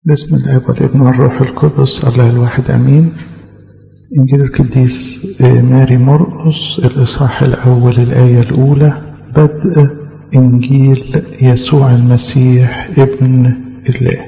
بسم الاب والابن والروح القدس الله الواحد امين انجيل القديس ماري مرقس الاصحاح الاول الايه الاولى بدء انجيل يسوع المسيح ابن الله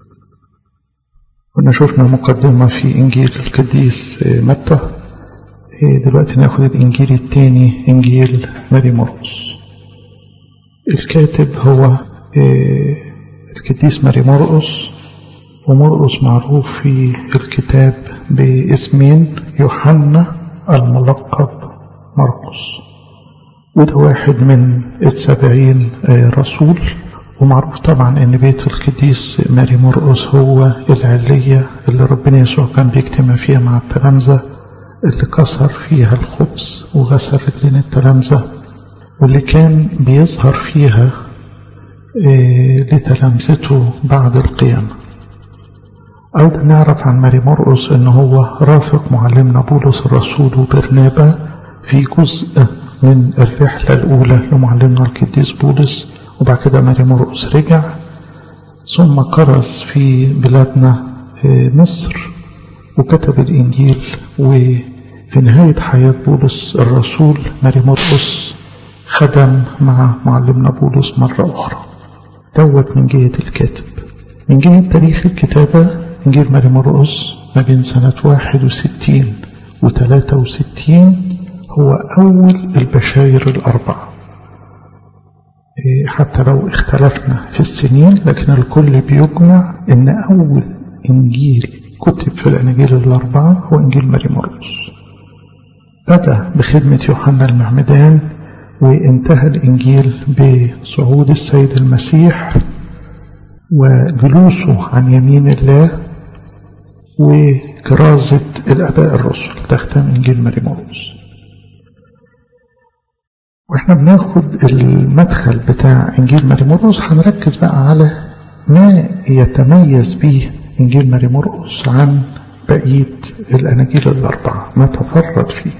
كنا شفنا مقدمه في انجيل القديس متى دلوقتي ناخد الانجيل الثاني انجيل ماري مرقس الكاتب هو القديس ماري مرقس ومرقس معروف في الكتاب باسمين يوحنا الملقب مرقس وده واحد من السبعين رسول ومعروف طبعا ان بيت القديس ماري مرقس هو العلية اللي ربنا يسوع كان بيجتمع فيها مع التلامذة اللي كسر فيها الخبز وغسل رجلين التلامذة واللي كان بيظهر فيها لتلامذته بعد القيامة أيضا نعرف عن ماري مرقس أنه هو رافق معلمنا بولس الرسول وبرنابا في جزء من الرحلة الأولى لمعلمنا القديس بولس وبعد كده ماري مرقس رجع ثم كرز في بلادنا مصر وكتب الإنجيل وفي نهاية حياة بولس الرسول ماري مرقس خدم مع معلمنا بولس مرة أخرى دوت من جهة الكاتب من جهة تاريخ الكتابة إنجيل ماري مرقس ما بين سنة واحد وستين وثلاثة وستين هو أول البشاير الأربعة حتى لو اختلفنا في السنين لكن الكل بيجمع إن أول إنجيل كتب في الأناجيل الأربعة هو إنجيل ماري مرقس بدأ بخدمة يوحنا المعمدان وانتهى الإنجيل بصعود السيد المسيح وجلوسه عن يمين الله وكرازة الآباء الرسل ده ختام إنجيل ماري مرقس واحنا بناخد المدخل بتاع إنجيل ماري مرقس هنركز بقى على ما يتميز به إنجيل ماري مرقس عن بقية الأناجيل الأربعة ما تفرد فيه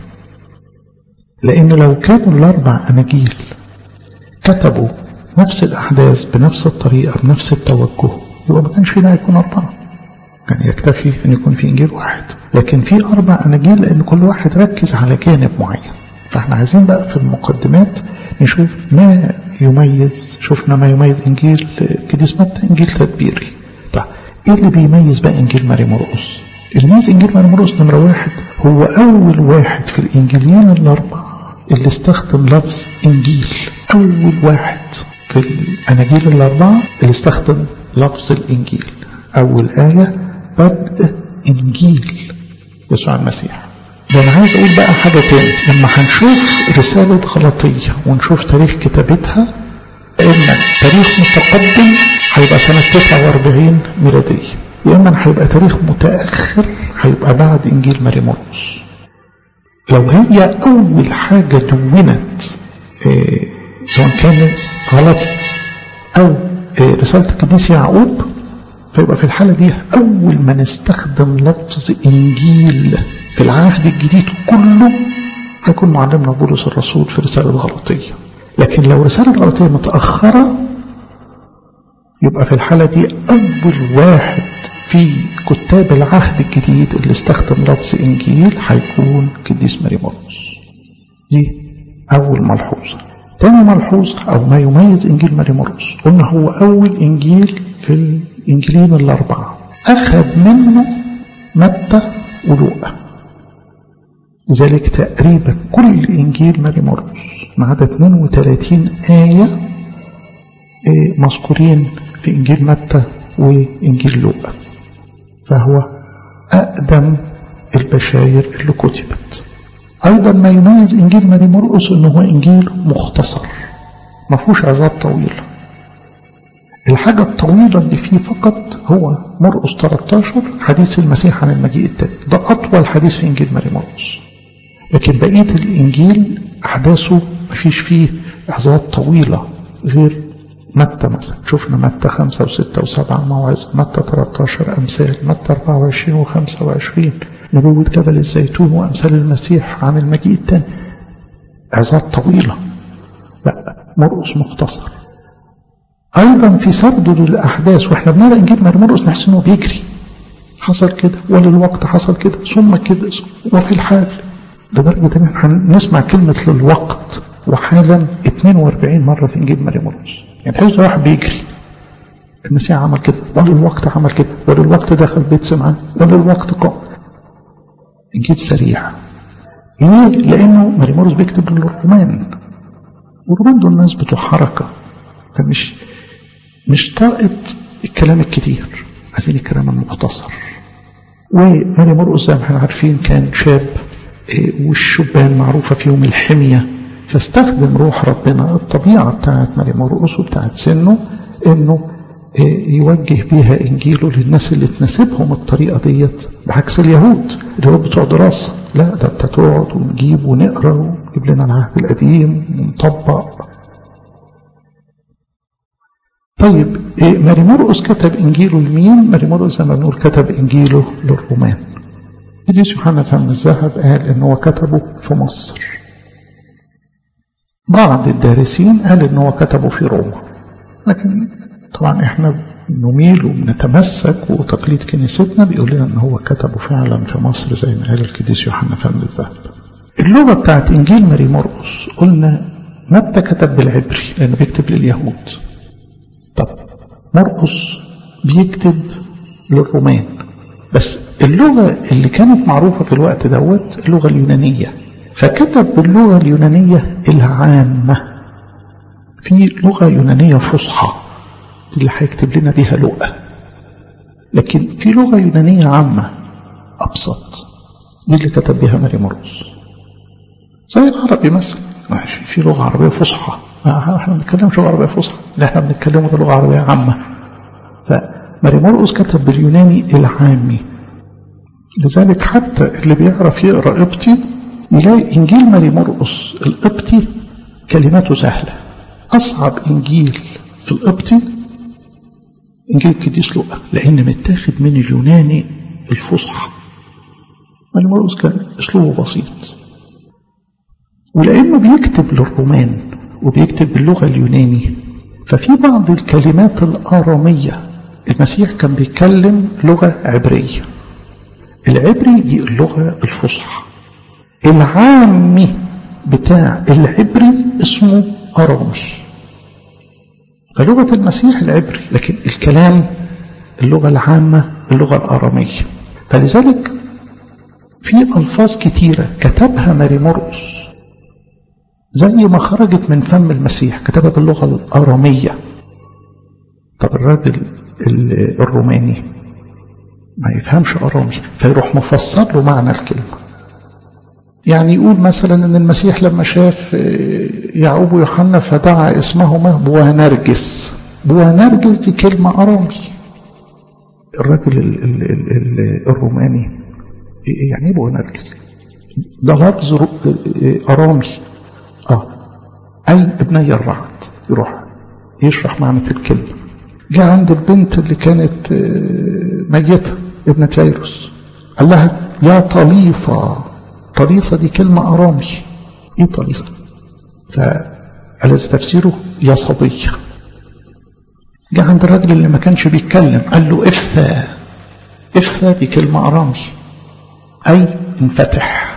لأن لو كانوا الأربع أناجيل كتبوا نفس الأحداث بنفس الطريقة بنفس التوجه يبقى ما كانش فينا يكون أربعة كان يكتفي أن يكون في إنجيل واحد لكن في أربع أناجيل لأن كل واحد ركز على جانب معين فاحنا عايزين بقى في المقدمات نشوف ما يميز شفنا ما يميز إنجيل قديس متى إنجيل تدبيري طيب إيه اللي بيميز بقى إنجيل ماري مرقس الميز إنجيل ماري مرقس نمرة واحد هو أول واحد في الإنجيلين الأربعة اللي استخدم لفظ إنجيل أول واحد في الأناجيل الأربعة اللي استخدم لفظ الإنجيل أول آية بدء إنجيل يسوع المسيح ده أنا عايز أقول بقى حاجة تاني لما هنشوف رسالة غلطية ونشوف تاريخ كتابتها إما تاريخ متقدم هيبقى سنة 49 ميلادية يا إما هيبقى تاريخ متأخر هيبقى بعد إنجيل ماري مرقس لو هي أول حاجة دونت إيه سواء كان غلط أو إيه رسالة القديس يعقوب فيبقى في الحالة دي أول ما نستخدم لفظ إنجيل في العهد الجديد كله هيكون معلمنا بولس الرسول في رسالة غلطية لكن لو رسالة غلطية متأخرة يبقى في الحالة دي أول واحد في كتاب العهد الجديد اللي استخدم لفظ إنجيل هيكون قديس ماري مرقس دي أول ملحوظة تاني ملحوظة أو ما يميز إنجيل ماري مرقس قلنا هو أول إنجيل في الإنجيلين الأربعة أخذ منه متى ولوقا لذلك تقريبا كل إنجيل ماري مرقس ما عدا 32 آية مذكورين في إنجيل متى وإنجيل لوقا فهو أقدم البشاير اللي كتبت أيضا ما يميز إنجيل ماري مرقس أنه هو إنجيل مختصر ما فيهوش عظات طويلة الحاجة الطويلة اللي فيه فقط هو مرقس 13 حديث المسيح عن المجيء التاني ده أطول حديث في إنجيل ماري مرقس لكن بقية الإنجيل أحداثه ما فيش فيه عظات طويلة غير متى مثلا شفنا متى خمسة وستة وسبعة موعظة متى 13 أمثال متى 24 و25 نبوة جبل الزيتون وأمثال المسيح عن المجيء التاني عظات طويلة لا مرقس مختصر أيضا في سرده للأحداث وإحنا بنقرأ إنجيل ماري مرقس نحس إنه بيجري حصل كده وللوقت حصل كده ثم كده وفي الحال لدرجة إن احنا نسمع كلمة للوقت وحالا 42 مرة في إنجيل ماري مرقس يعني تحس واحد بيجري المسيح عمل كده وللوقت عمل كده وللوقت دخل بيت سمعان وللوقت قام إنجيل سريع ليه؟ لأنه ماري مرقس بيكتب للرومان والرومان دول ناس بتوع حركة فمش مش طاقة الكلام الكتير عايزين الكلام المختصر وماري مرقس زي ما احنا عارفين كان شاب والشبان معروفة فيهم الحمية فاستخدم روح ربنا الطبيعة بتاعت ماري مرقس وبتاعت سنه انه يوجه بيها انجيله للناس اللي تناسبهم الطريقة ديت بعكس اليهود اللي هو بتوع دراسة لا ده انت تقعد ونجيب ونقرا ونجيب لنا العهد القديم ونطبق طيب إيه ماري مرقس كتب انجيله لمين؟ ماري مرقس زي ما بنقول كتب انجيله للرومان. قديس يوحنا فم الذهب قال ان هو كتبه في مصر. بعض الدارسين قال ان هو كتبه في روما. لكن طبعا احنا نميل وبنتمسك وتقليد كنيستنا بيقول لنا ان هو كتبه فعلا في مصر زي ما قال القديس يوحنا فم الذهب. اللغه بتاعت انجيل ماري مرقس قلنا متى كتب بالعبري لانه بيكتب لليهود. طب مرقس بيكتب للرومان بس اللغة اللي كانت معروفة في الوقت دوت اللغة اليونانية فكتب باللغة اليونانية العامة في لغة يونانية فصحى اللي هيكتب لنا بيها لغة لكن في لغة يونانية عامة أبسط دي اللي كتب بيها ماري مرقس زي العربي مثلا في لغة عربية فصحى احنا ما بنتكلمش لغة عربية فصحى اللي احنا بنتكلمه ده لغة عربية عامة فماري مرقس كتب باليوناني العامي لذلك حتى اللي بيعرف يقرا قبطي يلاقي انجيل ماري مرقس القبطي كلماته سهلة اصعب انجيل في القبطي انجيل القديس لوقا لان متاخد من اليوناني الفصحى ماري مرقس كان اسلوبه بسيط ولانه بيكتب للرومان وبيكتب باللغة اليوناني ففي بعض الكلمات الآرامية المسيح كان بيتكلم لغة عبرية العبري دي اللغة الفصحى العامي بتاع العبري اسمه أرامي فلغة المسيح العبري لكن الكلام اللغة العامة اللغة الآرامية فلذلك في ألفاظ كتيرة كتبها ماري مرقس زي ما خرجت من فم المسيح كتبها باللغة الآرامية طب الراجل الروماني ما يفهمش أرامي فيروح مفسر له معنى الكلمة يعني يقول مثلا ان المسيح لما شاف يعقوب ويوحنا فدعا اسمهما بوانرجس بوانرجس دي كلمة أرامي الراجل ال ال ال ال الروماني يعني ايه بوانرجس ده لفظ أرامي اه اي ابني الرعد يروح يشرح معنى الكلمة جاء عند البنت اللي كانت ميتة ابنة ييروس قال لها يا طليصة طليصة دي كلمة أرامي ايه طليصة فالذي تفسيره يا صبية جاء عند الراجل اللي ما كانش بيتكلم قال له افثى افثى دي كلمة أرامي أي انفتح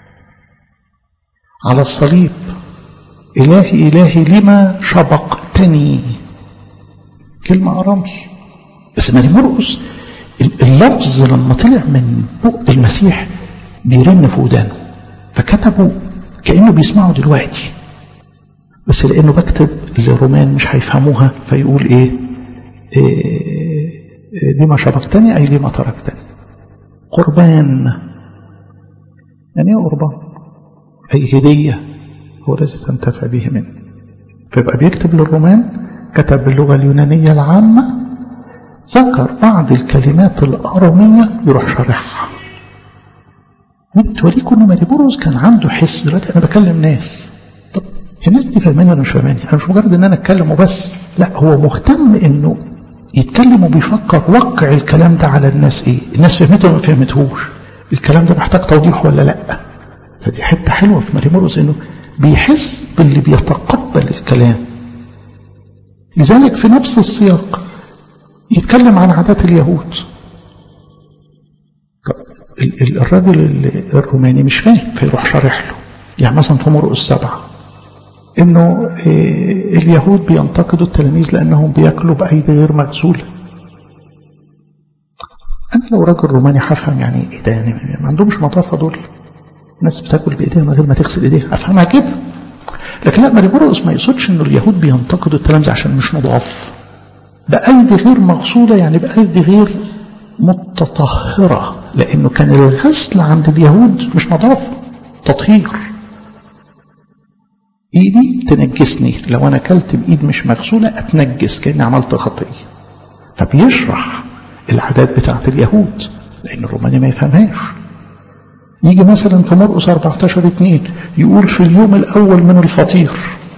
على الصليب إلهي إلهي لما شبقتني كلمة أرامي بس ماري مرقس اللفظ لما طلع من بق المسيح بيرن في ودانه فكتبه كأنه بيسمعه دلوقتي بس لأنه بكتب للرومان مش هيفهموها فيقول إيه, إيه لما شبقتني أي لما تركتني قربان يعني ايه قربان أي هدية هو الذي تنتفع به منه فيبقى بيكتب للرومان كتب باللغة اليونانية العامة ذكر بعض الكلمات الأرامية يروح شارحها توريكم ان ماريبوروس كان عنده حس دلوقتي انا بكلم ناس طب الناس دي فاهماني ولا مش فاهماني انا مش مجرد ان انا اتكلم وبس لا هو مهتم انه يتكلم وبيفكر وقع الكلام ده على الناس ايه الناس فهمته ولا ما فهمتهوش الكلام ده محتاج توضيح ولا لا فدي حته حلوه في ماريموروس انه بيحس باللي بيتقبل الكلام لذلك في نفس السياق يتكلم عن عادات اليهود الراجل الروماني مش فاهم فيروح شارح له يعني مثلا في مرقس سبعة انه اليهود بينتقدوا التلاميذ لانهم بياكلوا بايدي غير مغسوله انا لو راجل روماني هفهم يعني ايه ده يعني ما عندهمش نظافه دول ناس بتاكل بايديها من غير ما تغسل ايديها افهمها كده لكن لا مريمورقس ما يقصدش انه اليهود بينتقدوا التلاميذ عشان مش نضاف بايدي غير مغسوله يعني بايدي غير متطهره لانه كان الغسل عند اليهود مش نظافه تطهير ايدي تنجسني لو انا اكلت بايد مش مغسوله اتنجس كاني عملت خطيه فبيشرح العادات بتاعت اليهود لان الروماني ما يفهمهاش يجي مثلا في مرقس 14 2 يقول في اليوم الاول من الفطير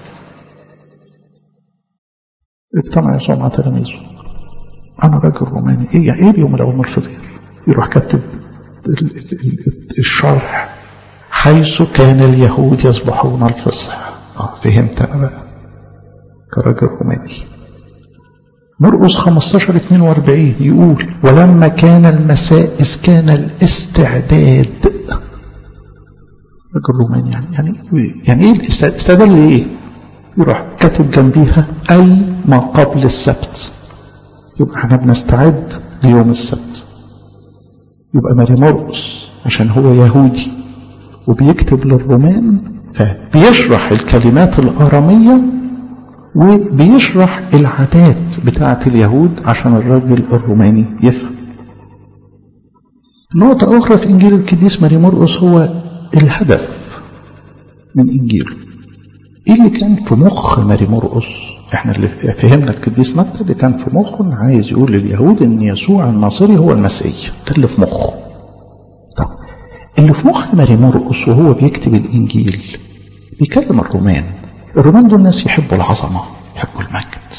اجتمع يسوع مع تلاميذه انا راجل روماني ايه يعني ايه اليوم الاول من الفطير يروح كاتب الشرح حيث كان اليهود يصبحون الفصح اه فهمت انا بقى كراجل روماني مرقس 15 42 يقول ولما كان المساء إذ كان الاستعداد رجل روماني يعني يعني يعني ايه الاستعداد لايه؟ يروح كاتب جنبيها اي ما قبل السبت يبقى احنا بنستعد ليوم السبت يبقى ماري مرقس عشان هو يهودي وبيكتب للرومان فبيشرح الكلمات الآرامية وبيشرح العادات بتاعة اليهود عشان الراجل الروماني يفهم نقطة أخرى في إنجيل القديس ماري مرقس هو الهدف من إنجيله إيه اللي كان في مخ ماري مرقس إحنا اللي فهمنا القديس متى اللي كان في مخه عايز يقول لليهود إن يسوع الناصري هو المسيح ده اللي في مخه طب اللي في مخ ماري مرقس وهو بيكتب الإنجيل بيكلم الرومان الرومان دول ناس يحبوا العظمة يحبوا المجد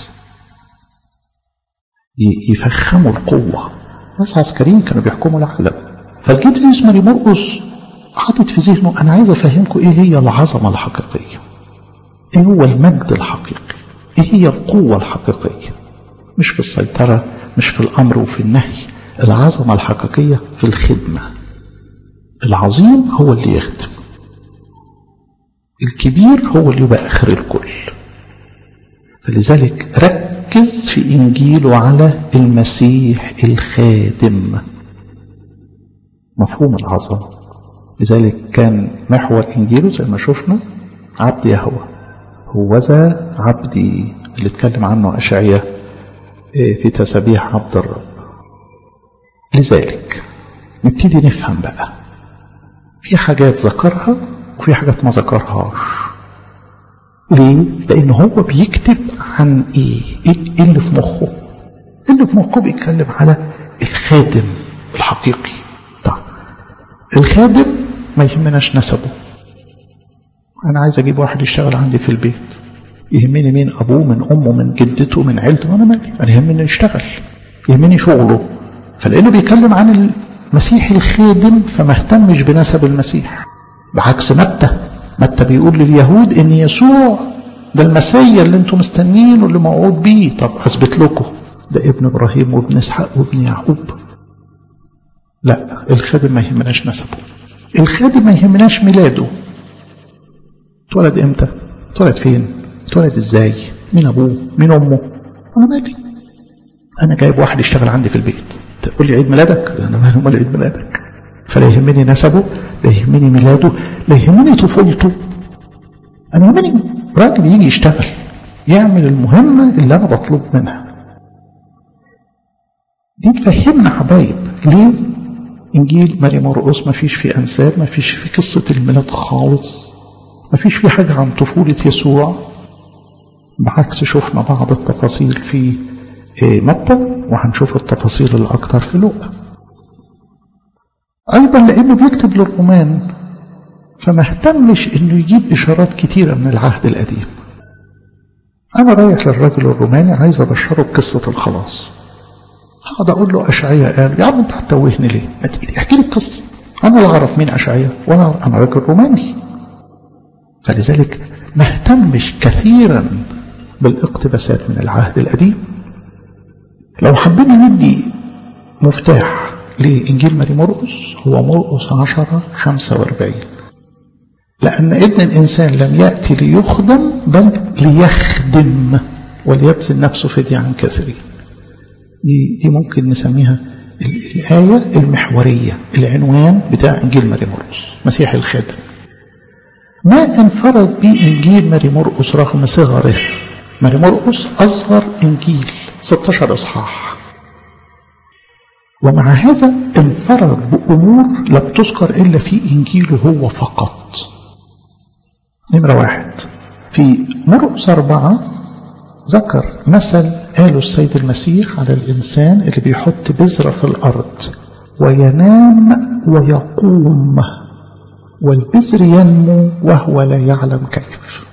يفخموا القوة ناس عسكريين كانوا بيحكموا العالم فالجدريس ماري مرقس حاطط في ذهنه أنا عايز أفهمكم إيه هي العظمة الحقيقية إيه هو المجد الحقيقي إيه هي القوة الحقيقية مش في السيطرة مش في الأمر وفي النهي العظمة الحقيقية في الخدمة العظيم هو اللي يخدم الكبير هو اللي يبقى آخر الكل فلذلك ركز في إنجيله على المسيح الخادم مفهوم العظمة لذلك كان محور إنجيله زي ما شفنا عبد يهوى هوذا عبدي اللي اتكلم عنه أشعية في تسابيح عبد الرب لذلك نبتدي نفهم بقى في حاجات ذكرها وفي حاجات ما ذكرهاش ليه؟ لأن هو بيكتب عن إيه؟ إيه اللي في مخه؟ اللي في مخه بيتكلم على الخادم الحقيقي طيب الخادم ما يهمناش نسبه أنا عايز أجيب واحد يشتغل عندي في البيت يهمني مين أبوه من أمه من جدته من عيلته أنا مالي أنا يهمني يشتغل يهمني شغله فلأنه بيتكلم عن المسيح الخادم فما اهتمش بنسب المسيح بعكس متى متى بيقول لليهود ان يسوع ده المسيا اللي انتم مستنيين واللي موعود بيه طب اثبت لكم ده ابن ابراهيم وابن اسحاق وابن يعقوب لا الخادم ما يهمناش نسبه الخادم ما يهمناش ميلاده اتولد امتى اتولد فين اتولد ازاي مين ابوه مين امه انا مالي انا جايب واحد يشتغل عندي في البيت تقول لي عيد ميلادك انا مالي امال عيد ميلادك فلا يهمني نسبه لا يهمني ميلاده لا يهمني طفولته انا يهمني راجل يجي يشتغل يعمل المهمة اللي انا بطلب منها دي تفهمنا حبايب ليه انجيل مريم مرقس ما فيش فيه انساب ما فيش فيه قصة الميلاد خالص ما فيش فيه حاجة عن طفولة يسوع بعكس شفنا بعض التفاصيل في متى وهنشوف التفاصيل الأكثر في لوقا أيضا لأنه بيكتب للرومان فما اهتمش أنه يجيب إشارات كتيرة من العهد القديم أنا رايح للراجل الروماني عايز أبشره بقصة الخلاص هقعد أقول له أشعية قال يا عم أنت هتتوهني ليه؟ ما تيجي احكي لي القصة أنا لا أعرف مين أشعية وأنا أنا راجل روماني فلذلك ما اهتمش كثيرا بالاقتباسات من العهد القديم لو حبينا ندي مفتاح لإنجيل ماري مرقس هو مرقس 10 45 لأن ابن الإنسان لم يأتي ليخدم بل ليخدم وليبذل نفسه فدية عن كثيرين دي دي ممكن نسميها الآية المحورية العنوان بتاع إنجيل ماري مرقس مسيح الخادم ما انفرد به إنجيل ماري مرقس رغم صغره ماري مرقس أصغر إنجيل 16 إصحاح ومع هذا انفرد بأمور لم تذكر إلا في إنجيله هو فقط نمرة واحد في مرقس أربعة ذكر مثل قاله السيد المسيح على الإنسان اللي بيحط بذرة في الأرض وينام ويقوم والبذر ينمو وهو لا يعلم كيف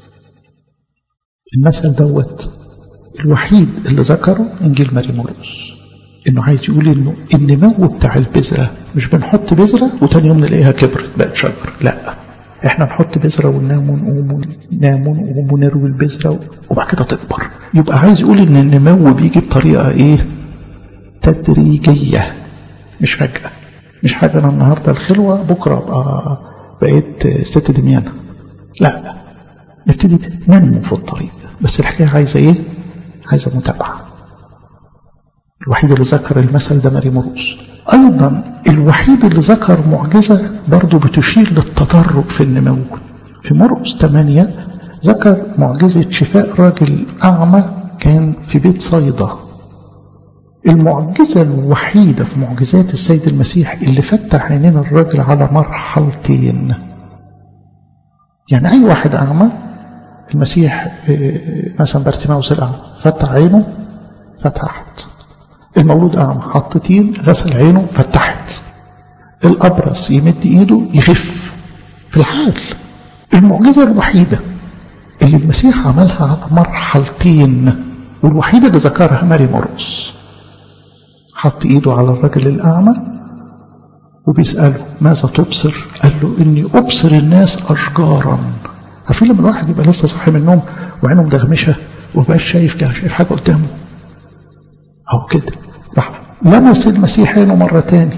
المثل دوت الوحيد اللي ذكره إنجيل ماري مرقس إنه عايز يقول إنه النمو بتاع البذرة مش بنحط بذرة وتاني يوم نلاقيها كبرت بقت شجر لا احنا نحط بذرة وننام ونقوم وننام ونقوم ونروي البذرة وبعد كده تكبر يبقى عايز يقول ان النمو بيجي بطريقة ايه تدريجية مش فجأة مش حاجة انا النهاردة الخلوة بكرة ابقى بقيت ست دميانة لا نبتدي ننمو في الطريق بس الحكاية عايزة ايه عايزة متابعة الوحيد اللي ذكر المثل ده ماري مرقس أيضا الوحيد اللي ذكر معجزة برضه بتشير للتدرج في النمو في مرقس 8 ذكر معجزة شفاء راجل أعمى كان في بيت صيدا المعجزة الوحيدة في معجزات السيد المسيح اللي فتح عينين الراجل على مرحلتين يعني أي واحد أعمى المسيح مثلا بارتيماوس الأعمى فتح عينه فتحت المولود أعمى حط تين غسل عينه فتحت الأبرص يمد إيده يخف في الحال المعجزة الوحيدة اللي المسيح عملها على مرحلتين والوحيدة اللي ذكرها ماري مرقس حط إيده على الرجل الأعمى وبيسأله ماذا تبصر قال له إني أبصر الناس أشجارا عارفين لما الواحد يبقى لسه صاحي من النوم وعينه مدغمشة ومبقاش شايف كده شايف حاجة قدامه أو كده راح لمس المسيح عينه مرة تاني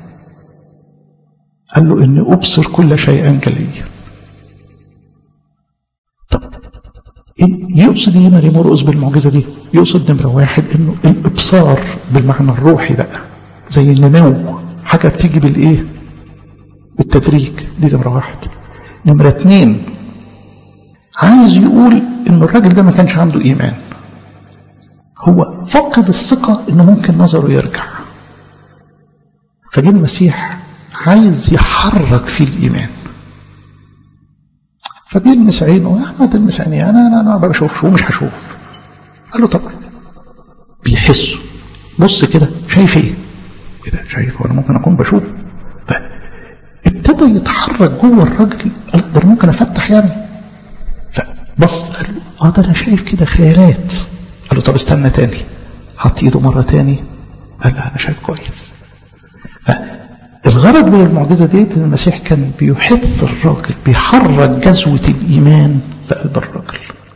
قال له إني أبصر كل شيء جليا طب إيه يقصد ايه ماري مرقس بالمعجزة دي يقصد نمرة واحد إنه الإبصار بالمعنى الروحي بقى زي النمو حاجة بتيجي بالإيه بالتدريج دي نمرة واحد نمرة اتنين عايز يقول إنه الراجل ده ما كانش عنده إيمان هو فقد الثقة إنه ممكن نظره يرجع فجه المسيح عايز يحرك فيه الإيمان فبيلمس عينه يا ما تلمس عيني أنا أنا أنا ما بشوفش ومش هشوف قال له طب بيحسه بص كده شايف إيه؟ كده شايف وأنا ممكن أكون بشوف فابتدى يتحرك جوه الراجل قال ده أنا ممكن أفتح يعني فبص قال له اه ده أنا شايف كده خيالات قال له طب استنى تاني حط ايده مرة تاني قال له انا شايف كويس فالغرض من المعجزة ديت ان المسيح كان بيحث الراجل بيحرك جزوة الايمان في قلب الراجل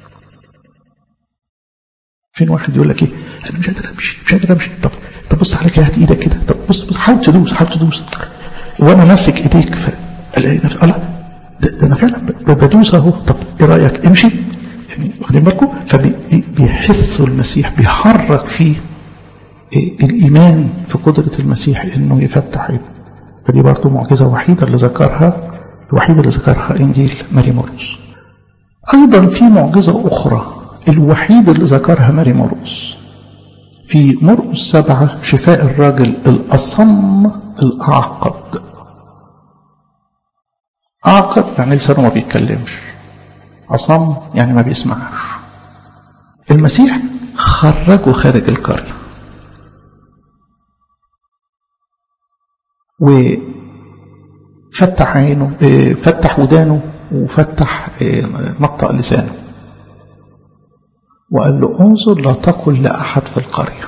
فين واحد يقول لك ايه انا مش قادر امشي مش قادر امشي طب طب بص عليك هات ايدك كده طب بص بص حاول تدوس حاول تدوس وانا ماسك ايديك فالاقي نفسي اه ده, ده انا فعلا بدوس اهو طب ايه رايك امشي يعني واخدين بالكم فبيحثوا المسيح بيحرك فيه الإيمان في قدرة المسيح إنه يفتح عينه فدي برضه معجزة وحيدة اللي ذكرها الوحيدة اللي ذكرها إنجيل ماري مرقس أيضا في معجزة أخرى الوحيد اللي ذكرها ماري مرقس في مرقس سبعة شفاء الراجل الأصم الأعقد أعقد يعني لسانه ما بيتكلمش أصم يعني ما بيسمعش المسيح خرجه خارج القرية وفتح عينه فتح ودانه وفتح مقطع لسانه وقال له انظر لا تقل لأحد في القرية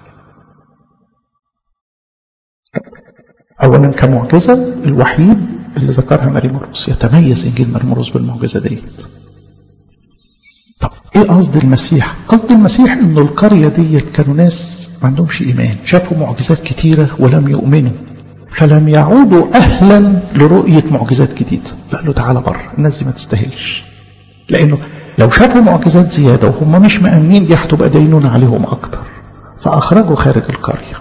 أولا كمعجزة الوحيد اللي ذكرها ماري مرقس يتميز إنجيل ماري مرقس بالمعجزة ديت طب ايه قصد المسيح قصد المسيح ان القرية دي كانوا ناس ما عندهمش ايمان شافوا معجزات كتيرة ولم يؤمنوا فلم يعودوا اهلا لرؤية معجزات جديدة فقال له تعالى بره الناس دي ما تستاهلش لانه لو شافوا معجزات زيادة وهم مش مأمنين دي هتبقى دينون عليهم اكتر فاخرجوا خارج القرية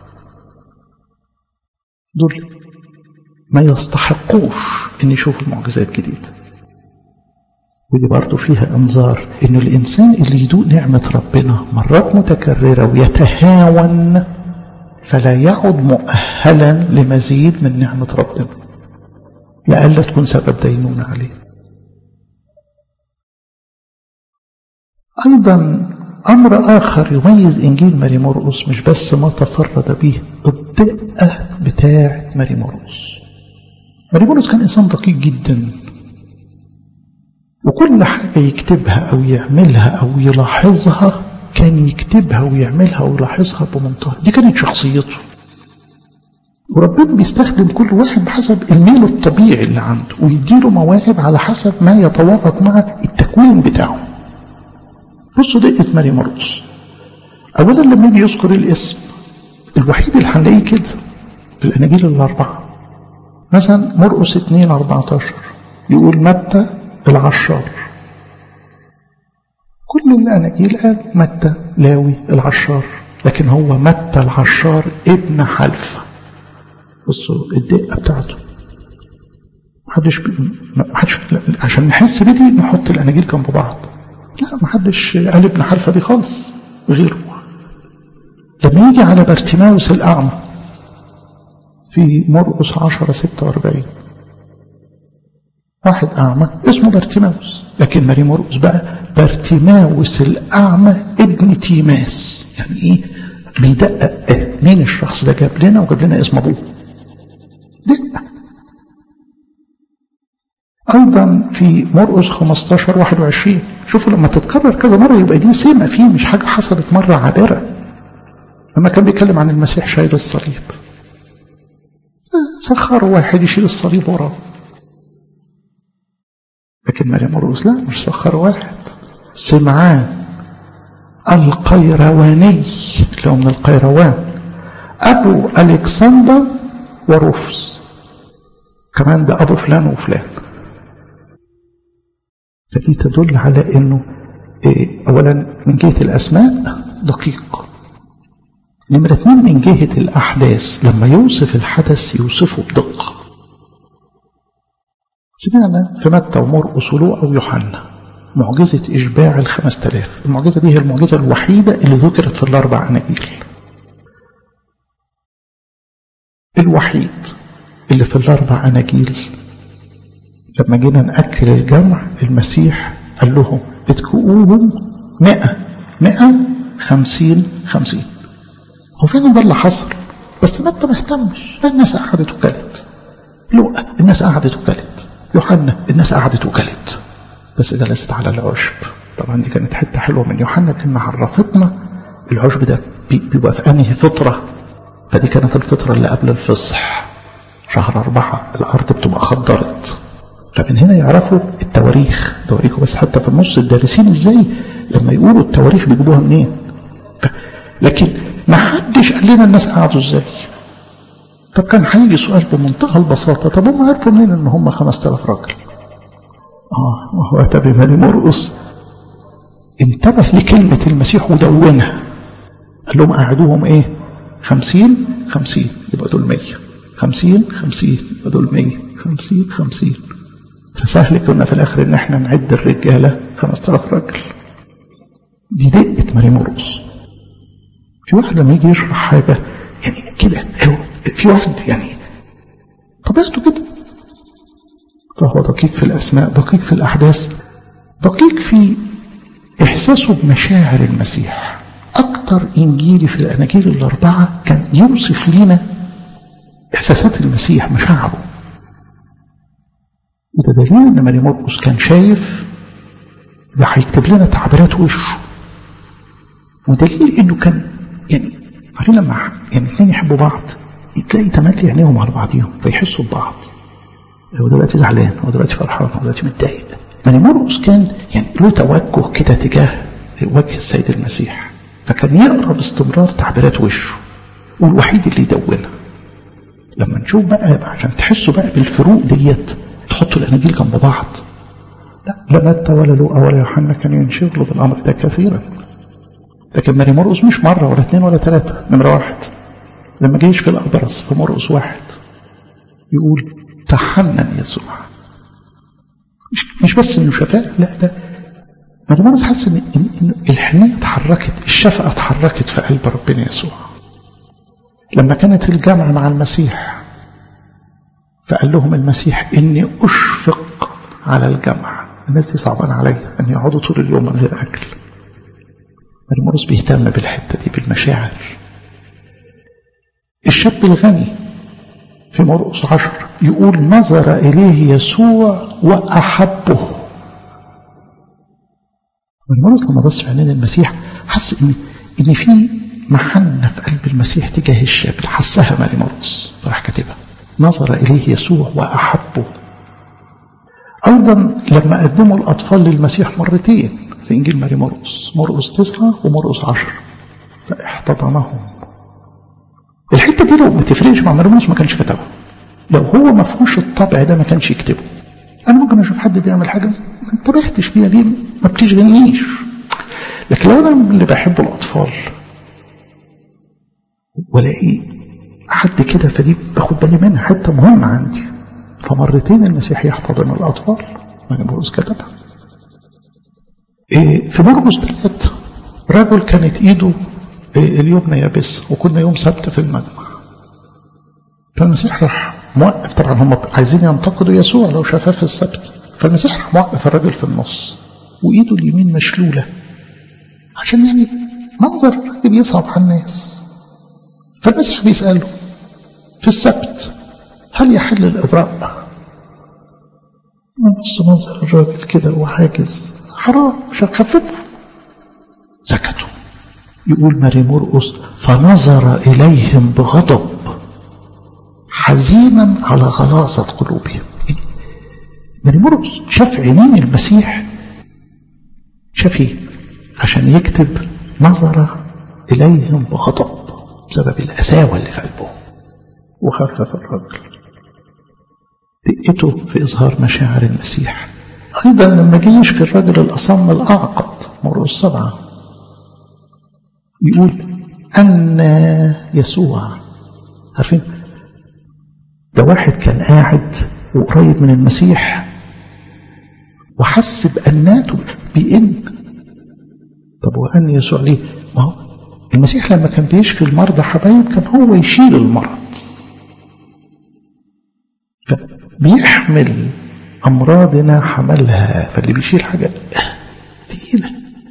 دول ما يستحقوش ان يشوفوا معجزات جديدة ودي برضو فيها انذار ان الانسان اللي يدوق نعمة ربنا مرات متكررة ويتهاون فلا يعد مؤهلا لمزيد من نعمة ربنا لألا تكون سبب دينونة عليه أيضا أمر آخر يميز إنجيل ماري مرقس مش بس ما تفرد به الدقة بتاعة ماري مرقس ماري مرقس كان إنسان دقيق جدا وكل حاجة يكتبها أو يعملها أو يلاحظها كان يكتبها ويعملها ويلاحظها بمنتهى دي كانت شخصيته وربنا بيستخدم كل واحد بحسب الميل الطبيعي اللي عنده ويديله مواهب على حسب ما يتوافق مع التكوين بتاعه بصوا دقة ماري مرقس أولا لما يجي يذكر الاسم الوحيد اللي هنلاقيه كده في الأناجيل الأربعة مثلا مرقس 2 14 يقول متى العشار كل الأناجيل قال متى لاوي العشار لكن هو متى العشار ابن حلفة بصوا الدقة بتاعته محدش بي... محدش عشان نحس بدي نحط الأناجيل جنب بعض لا محدش قال ابن حلفة دي خالص غيره لما يجي على بارتيماوس الأعمى في مرقس 10 46 واحد أعمى اسمه بارتيماوس لكن ماري مرقس بقى بارتيماوس الأعمى ابن تيماس يعني إيه بيدقق إيه؟ مين الشخص ده جاب لنا وجاب لنا اسم أبوه دقة أيضا في مرقس 15 21 شوفوا لما تتكرر كذا مرة يبقى دي سمة فيه مش حاجة حصلت مرة عابرة لما كان بيتكلم عن المسيح شايل الصليب سخر واحد يشيل الصليب وراه لكن مريم مرقس لا مش سخر واحد سمعان القيرواني اللي هو من القيروان أبو ألكسندر ورفس كمان ده أبو فلان وفلان فدي تدل على أنه إيه أولا من جهة الأسماء دقيق نمرة اثنين من جهة الأحداث لما يوصف الحدث يوصفه بدقة سمعنا في متى ومرقس ولوقا ويوحنا معجزة إشباع الخمس تلاف المعجزة دي هي المعجزة الوحيدة اللي ذكرت في الأربع أناجيل الوحيد اللي في الأربع أناجيل لما جينا نأكل الجمع المسيح قال لهم اتكؤوهم مئة مئة خمسين خمسين هو فعلا ده اللي حصل بس متى ما اهتمش الناس قعدت وكلت لوقا الناس قعدت وكلت يوحنا الناس قعدت وكلت بس جلست على العشب طبعا دي كانت حته حلوه من يوحنا كلمه عرفتنا العشب ده بيبقى في انهي فطره فدي كانت الفطره اللي قبل الفصح شهر أربعة الأرض بتبقى خضرت فمن هنا يعرفوا التواريخ تواريخه بس حتى في النص الدارسين ازاي لما يقولوا التواريخ بيجيبوها منين لكن ما حدش قال لنا الناس قعدوا ازاي طب كان هيجي سؤال بمنتهى البساطة طب هم عرفوا منين ان هم 5000 راجل اه وهو اتى بمالي مرقص انتبه لكلمة المسيح ودونها قال لهم قعدوهم ايه خمسين خمسين يبقى دول مية خمسين خمسين يبقى دول مية خمسين خمسين فسهل كنا في الاخر ان احنا نعد الرجالة خمسة آلاف راجل دي دقة ماري مرقص في واحد لما يجي يشرح حاجة يعني كده في واحد يعني طبيعته كده فهو دقيق في الأسماء دقيق في الأحداث دقيق في إحساسه بمشاعر المسيح أكتر إنجيلي في الأناجيل الأربعة كان يوصف لنا إحساسات المسيح مشاعره وده دليل إن ماري مرقس كان شايف ده هيكتب لنا تعبيرات وشه ودليل إنه كان يعني عارفين لما يعني الاثنين يحبوا بعض تلاقي تملي عينيهم على بعضيهم فيحسوا ببعض هو دلوقتي زعلان هو دلوقتي فرحان هو دلوقتي متضايق يعني مرقس كان يعني له توجه كده تجاه وجه السيد المسيح فكان يقرا باستمرار تعبيرات وشه والوحيد اللي يدونها لما نشوف بقى عشان تحسوا بقى بالفروق ديت تحطوا الاناجيل جنب بعض لا لا متى ولا لوقا ولا يوحنا كانوا ينشغلوا بالامر ده كثيرا لكن ماري مرقس مش مره ولا اثنين ولا ثلاثه نمره واحد لما جه يشفي الابرص في مرقس واحد يقول تحنن يسوع مش مش بس انه شفاه لا ده ماري مرقس حس ان إن الحنيه اتحركت الشفقه اتحركت في قلب ربنا يسوع لما كانت الجامعه مع المسيح فقال لهم المسيح اني اشفق على الجامعه الناس دي صعبان عليا ان يقعدوا طول اليوم من غير اكل المرقس بيهتم بالحته دي بالمشاعر الشاب الغني في مرقس عشر يقول نظر إليه يسوع وأحبه المرقس لما بص في عينين المسيح حس إن إن في محنة في قلب المسيح تجاه الشاب حسها ماري مرقس فراح كاتبها نظر إليه يسوع وأحبه أيضا لما قدموا الأطفال للمسيح مرتين في إنجيل ماري مرقس مرقس تسعة ومرقس عشر فاحتضنهم الحتة دي لو ما تفرقش مع ماري مرقس ما كانش كتبها لو هو ما فيهوش الطبع ده ما كانش يكتبه أنا ممكن أشوف حد بيعمل حاجة ما انتبهتش ليها دي ما بتشغلنيش لكن لو أنا من اللي بحب الأطفال ولاقي حد كده فدي باخد بالي منها حتة مهمة عندي فمرتين المسيح يحتضن الأطفال ماري مرقس كتبها في مرقس ثلاث رجل كانت ايده اليمنى يابسه وكنا يوم سبت في المجمع فالمسيح راح موقف طبعا هم عايزين ينتقدوا يسوع لو شافاه في السبت فالمسيح راح موقف الراجل في النص وايده اليمين مشلوله عشان يعني منظر الراجل يصعب على الناس فالمسيح بيساله في السبت هل يحل الابراء؟ نبص منظر الراجل كده وحاجز حرام مش هتخففه سكتوا يقول ماري مرقس فنظر إليهم بغضب حزينا على غلاظة قلوبهم ماري مرقس شاف عينين المسيح شاف ايه عشان يكتب نظر إليهم بغضب بسبب القساوة اللي في قلبه وخفف الرجل دقته في إظهار مشاعر المسيح أيضا لما جه يشفي الرجل الأصم الأعقد مرقس سبعة يقول أن يسوع عارفين ده واحد كان قاعد وقريب من المسيح وحس بأناته بإن طب وأن يسوع ليه؟ ما هو المسيح لما كان بيشفي المرضى حبايب كان هو يشيل المرض فبيحمل أمراضنا حملها فاللي بيشيل حاجة تقيلة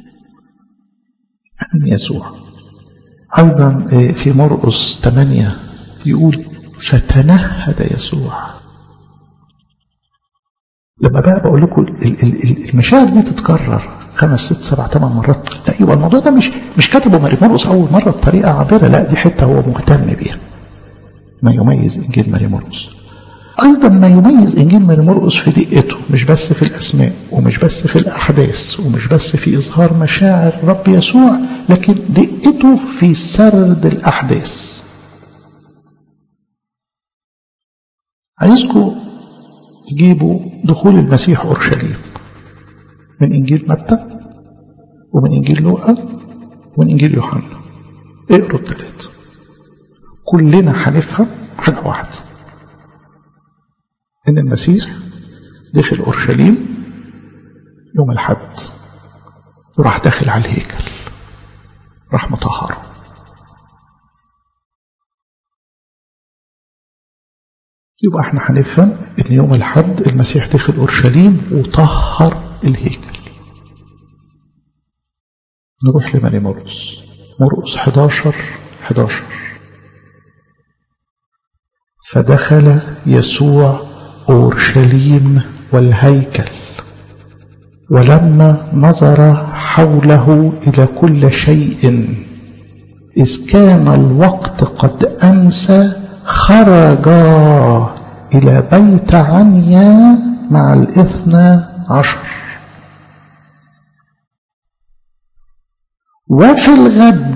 أن يسوع أيضا في مرقس 8 يقول فتنهد يسوع لما بقى بقول لكم المشاعر دي تتكرر خمس ست سبع ثمان مرات لا يبقى الموضوع ده مش مش كاتبه ماري مرقس اول مره بطريقه عابره لا دي حته هو مهتم بيها ما يميز انجيل ماري مرقس أيضا ما يميز إنجيل ماري مرقس في دقته مش بس في الأسماء ومش بس في الأحداث ومش بس في إظهار مشاعر رب يسوع لكن دقته في سرد الأحداث عايزكم تجيبوا دخول المسيح أورشليم من إنجيل متى ومن إنجيل لوقا ومن إنجيل يوحنا اقروا الثلاثة كلنا هنفهم حاجة واحدة إن المسيح دخل أورشليم يوم الحد وراح داخل على الهيكل راح مطهره يبقى احنا هنفهم ان يوم الحد المسيح دخل اورشليم وطهر الهيكل نروح لماري مرقس مرقس 11 11 فدخل يسوع اورشليم والهيكل ولما نظر حوله الى كل شيء اذ كان الوقت قد امسى خرجا إلى بيت عنيا مع الاثنى عشر وفي الغد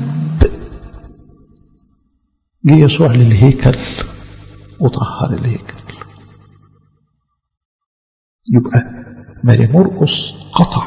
جه يسوع للهيكل وطهر الهيكل يبقى ماري مرقس قطع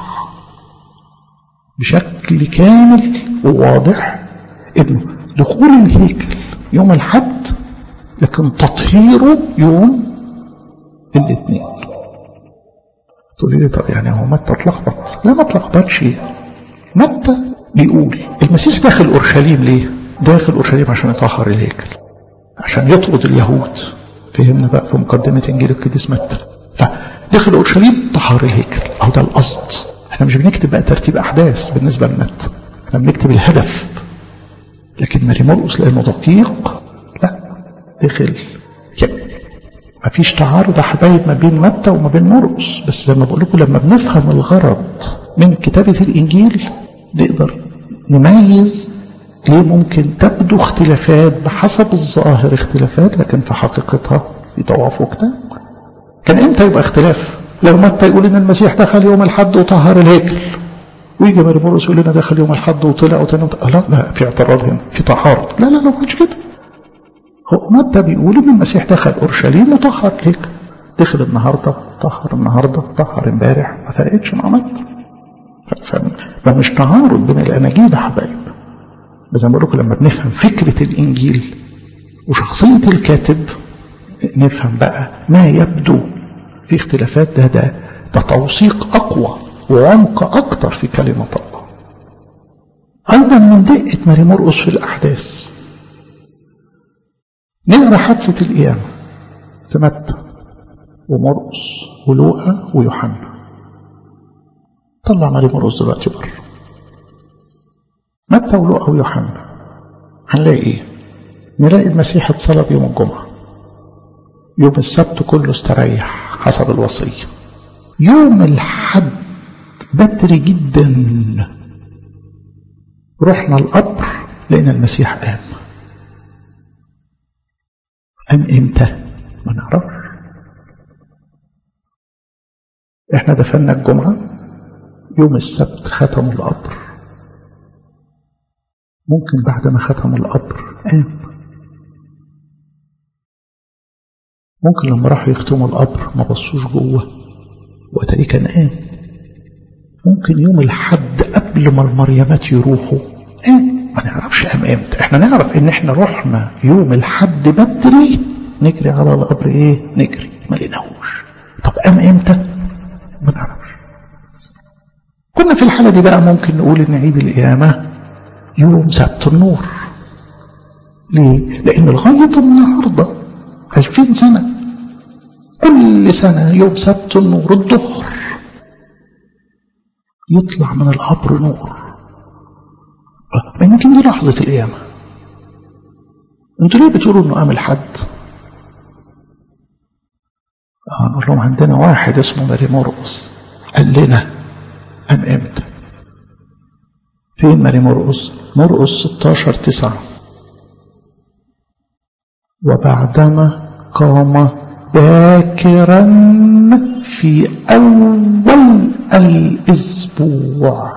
بشكل كامل وواضح انه دخول الهيكل يوم الحد لكن تطهيره يوم الاثنين تقولي لي طب يعني هو متى اتلخبط لا ما اتلخبطش متى بيقول المسيح داخل اورشليم ليه داخل اورشليم عشان يطهر الهيكل عشان يطرد اليهود فهمنا بقى في مقدمه انجيل القديس متى فداخل اورشليم طهر الهيكل اهو ده القصد احنا مش بنكتب بقى ترتيب احداث بالنسبه لمتى احنا بنكتب الهدف لكن ماري مرقس لانه دقيق لا دخل يعني ما فيش تعارض يا حبايب ما بين متى وما بين مرقس بس زي ما بقول لكم لما بنفهم الغرض من كتابه الانجيل نقدر نميز ليه ممكن تبدو اختلافات بحسب الظاهر اختلافات لكن في حقيقتها في توافق تام كان امتى يبقى اختلاف لو متى يقول ان المسيح دخل يوم الحد وطهر الهيكل ويجي ماري مرقس يقول لنا دخل يوم الحد وطلع وتاني لا لا في اعتراض هنا في تعارض لا لا ما كانش كده هو متى بيقول ان المسيح دخل اورشليم وطهر الهيكل دخل النهارده طهر النهارده طهر امبارح ما فرقتش مع متى فمش تعارض بين الاناجيل يا حبايب بس زي ما بقول لكم لما بنفهم فكره الانجيل وشخصيه الكاتب نفهم بقى ما يبدو في اختلافات ده ده ده توثيق اقوى وعمق اكتر في كلمه الله ايضا من دقه ماري مرقس في الاحداث نقرا حادثه القيامه في متى ومرقس ولوقا ويوحنا طلع ماري مرقس دلوقتي بره متى ولوقا ويوحنا هنلاقي ايه نلاقي المسيح اتصلب يوم الجمعه يوم السبت كله استريح حسب الوصيه يوم الحد بدري جدا رحنا القبر لقينا المسيح قام قام امتى ما نعرفش احنا دفنا الجمعة يوم السبت ختموا القبر ممكن بعد ما ختموا القبر قام ممكن لما راحوا يختموا القبر ما بصوش جوه وتاري كان قام ممكن يوم الحد قبل ما المريمات يروحوا قام ما نعرفش قام امتى احنا نعرف ان احنا رحنا يوم الحد بدري نجري على القبر ايه نجري ما لقيناهوش طب قام امتى ما نعرفش كنا في الحالة دي بقى ممكن نقول ان عيد القيامة يوم سبت النور ليه لان لغاية النهاردة 2000 سنة كل سنة يوم سبت النور الظهر يطلع من القبر نور ما يمكن دي لحظة القيامة انتوا ليه بتقولوا انه قام الحد آه نقول لهم عندنا واحد اسمه ماري مرقس قال لنا قام امتى فين ماري مرقس مرقس 16 9 وبعدما قام باكرا في أول الأسبوع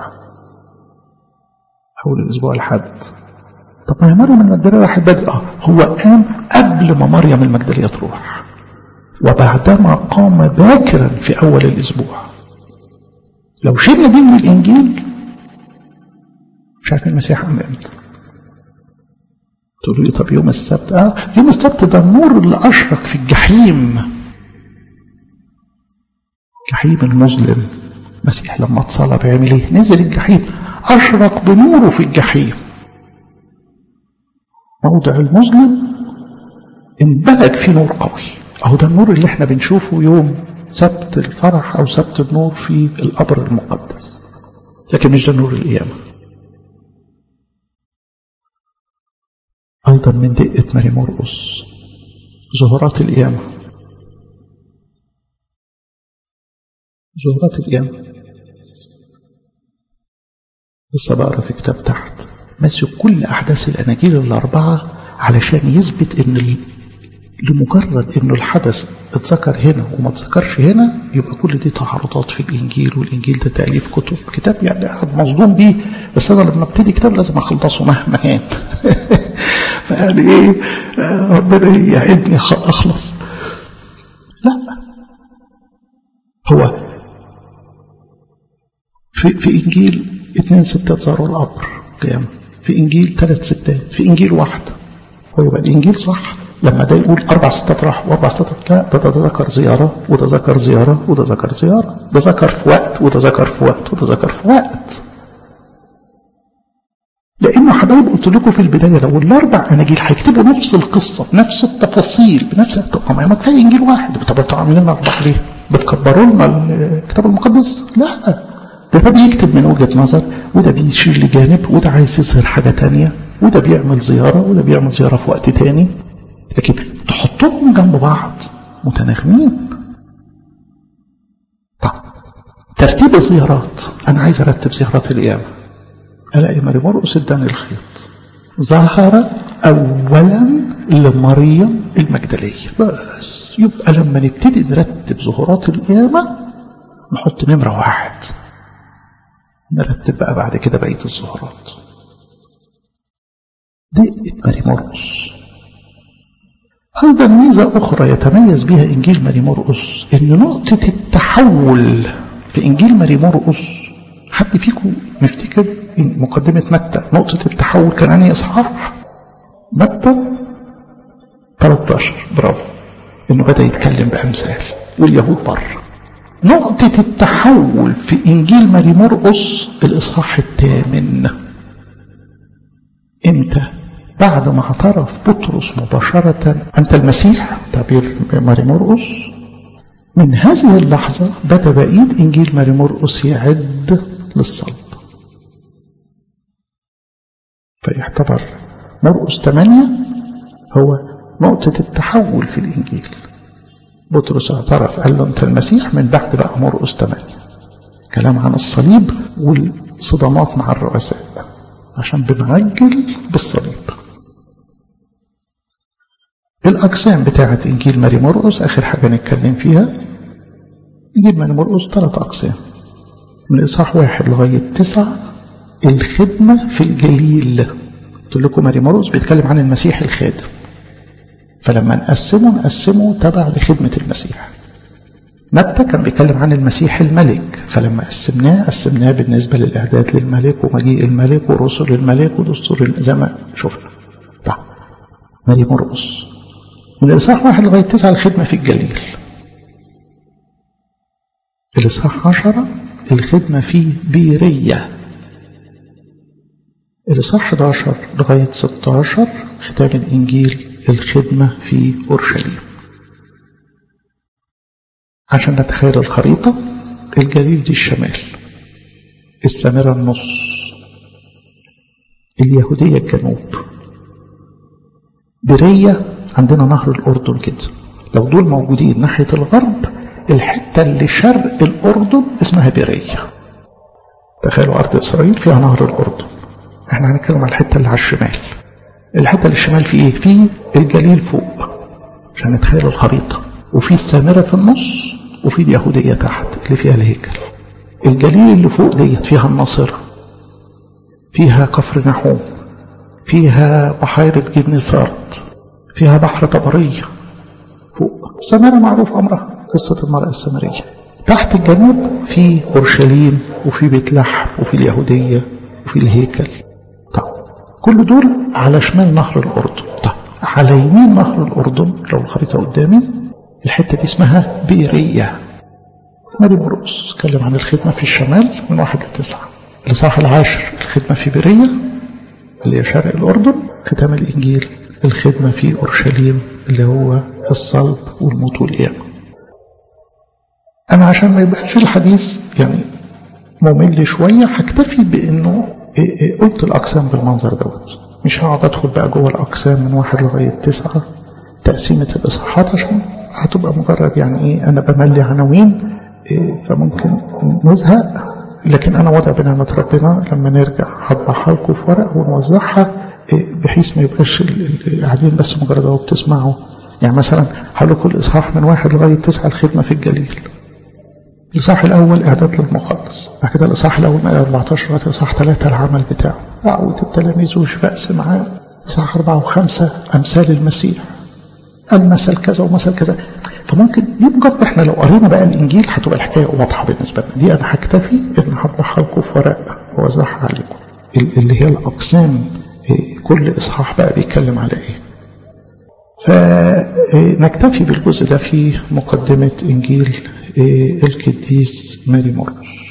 أول الأسبوع الحد طب ما هي مريم المجدلية راحت بدري اه هو قام قبل ما مريم المجدلية تروح وبعدما قام باكرا في أول الأسبوع لو شلنا دي من الإنجيل مش عارفين المسيح قام امتى تقولوا لي طب يوم السبت اه يوم السبت ده النور اللي اشرق في الجحيم الجحيم المظلم المسيح لما اتصلب يعمل ايه نزل الجحيم اشرق بنوره في الجحيم موضع المظلم انبلج فيه نور قوي اهو ده النور اللي احنا بنشوفه يوم سبت الفرح او سبت النور في القبر المقدس لكن مش ده نور القيامه أيضا من دقة ماري مرقس ظهورات القيامة ظهورات القيامة لسه بقرا في كتاب تحت ماسك كل أحداث الأناجيل الأربعة علشان يثبت إن لمجرد انه الحدث اتذكر هنا وما اتذكرش هنا يبقى كل دي تعارضات في الانجيل والانجيل ده تاليف كتب كتاب يعني قاعد مصدوم بيه بس انا لما ابتدي كتاب لازم اخلصه مهما كان فيعني ايه ربنا يعيني اخلص لا هو في في انجيل اثنين ستات زاروا القبر قيام في انجيل ثلاث ستات في انجيل واحد هو يبقى الانجيل صح لما ده يقول اربع ستات راحوا واربع ستات لا ده ده ذكر زياره وده ذكر زياره وده ذكر زياره ده ذكر في وقت وده ذكر في وقت وده ذكر في وقت لانه حبايب قلت لكم في البدايه لو الاربع اناجيل هيكتبوا نفس القصه بنفس التفاصيل بنفس طب ما كفايه انجيل واحد طب انتوا عاملين اربع ليه؟ بتكبروا لنا الكتاب المقدس؟ لا ده ده بيكتب من وجهه نظر وده بيشير لجانب وده عايز يظهر حاجه تانية وده بيعمل زياره وده بيعمل زياره في وقت تاني لكن تحطهم جنب بعض متناغمين طب ترتيب الزيارات انا عايز ارتب زيارات القيامه الاقي ماري مرقس اداني الخيط ظهر اولا لمريم المجدليه بس يبقى لما نبتدي نرتب ظهورات القيامه نحط نمره واحد نرتب بقى بعد كده بقيه الظهورات دي ماري مرقس أيضا ميزة أخرى يتميز بها إنجيل ماري مرقس إن نقطة التحول في إنجيل ماري مرقس حد فيكم مفتكر مقدمة متى نقطة التحول كان أنهي إصحاح؟ متى 13 برافو إنه بدأ يتكلم بأمثال واليهود بره نقطة التحول في إنجيل ماري مرقس الإصحاح الثامن إمتى؟ بعد ما اعترف بطرس مباشرة أنت المسيح تعبير ماري مرقس من هذه اللحظة بدأ بقية إنجيل ماري مرقس يعد للصلب فيعتبر مرقس 8 هو نقطة التحول في الإنجيل بطرس اعترف قال له أنت المسيح من بعد بقى مرقس 8 كلام عن الصليب والصدامات مع الرؤساء عشان بنعجل بالصليب الأقسام بتاعة إنجيل ماري مرقس آخر حاجة نتكلم فيها إنجيل ماري مرقس ثلاث أقسام من إصحاح واحد لغاية تسعة الخدمة في الجليل قلت لكم ماري مرقس بيتكلم عن المسيح الخادم فلما نقسمه نقسمه تبع لخدمة المسيح متى كان بيتكلم عن المسيح الملك فلما قسمناه قسمناه بالنسبة للإعداد للملك ومجيء الملك ورسل الملك ودستور زي ما شفنا طيب ماري مرقس من الإصحاح واحد لغاية تسعة الخدمة في الجليل الإصحاح عشرة الخدمة في بيرية الإصحاح 11 لغاية 16 ختام الإنجيل الخدمة في أورشليم عشان نتخيل الخريطة الجليل دي الشمال السامرة النص اليهودية الجنوب برية عندنا نهر الأردن كده لو دول موجودين ناحية الغرب الحتة اللي شرق الأردن اسمها برية تخيلوا أرض إسرائيل فيها نهر الأردن احنا هنتكلم على الحتة اللي على الشمال الحتة اللي الشمال في ايه في الجليل فوق عشان نتخيل الخريطة وفي السامرة في النص وفي اليهودية تحت اللي فيها الهيكل الجليل اللي فوق ديت فيها الناصرة فيها كفر نحوم فيها بحيرة جبن سارت فيها بحر طبرية فوق السامرة معروف أمرها قصة المرأة السامرية تحت الجنوب في أورشليم وفي بيت لحم وفي اليهودية وفي الهيكل طب كل دول على شمال نهر الأردن طب على يمين نهر الأردن لو الخريطة قدامي الحتة دي اسمها بيرية ماري مرقس اتكلم عن الخدمة في الشمال من واحد لتسعة الإصحاح العاشر الخدمة في بيرية اللي هي شرق الأردن ختام الإنجيل الخدمة في أورشليم اللي هو الصلب والموت والقيامة أنا عشان ما يبقاش الحديث يعني ممل شوية هكتفي بأنه قلت الأقسام بالمنظر دوت مش هقعد أدخل بقى جوه الأقسام من واحد لغاية تسعة تقسيمة الإصحاحات عشان هتبقى مجرد يعني إيه أنا بملي عناوين إيه فممكن نزهق لكن أنا وضع بنعمة ربنا لما نرجع هطبعها لكم في ورق ونوزعها إيه بحيث ما يبقاش قاعدين بس مجرد أهو بتسمعوا يعني مثلا هقول كل إصحاح من واحد لغاية تسعة الخدمة في الجليل الإصحاح الأول إعداد للمخلص بعد كده الإصحاح الأول من 14 لغاية الإصحاح 3 العمل بتاعه دعوة التلاميذ وشفاء سمعان إصحاح أربعة وخمسة أمثال المسيح المثل كذا ومثل كذا فممكن دي مجرد احنا لو قرينا بقى الانجيل هتبقى الحكايه واضحه بالنسبه لنا دي انا هكتفي ان هطبعها لكم في ورق واوزعها عليكم اللي هي الاقسام كل اصحاح بقى بيتكلم على ايه فنكتفي بالجزء ده في مقدمه انجيل القديس ماري مرقس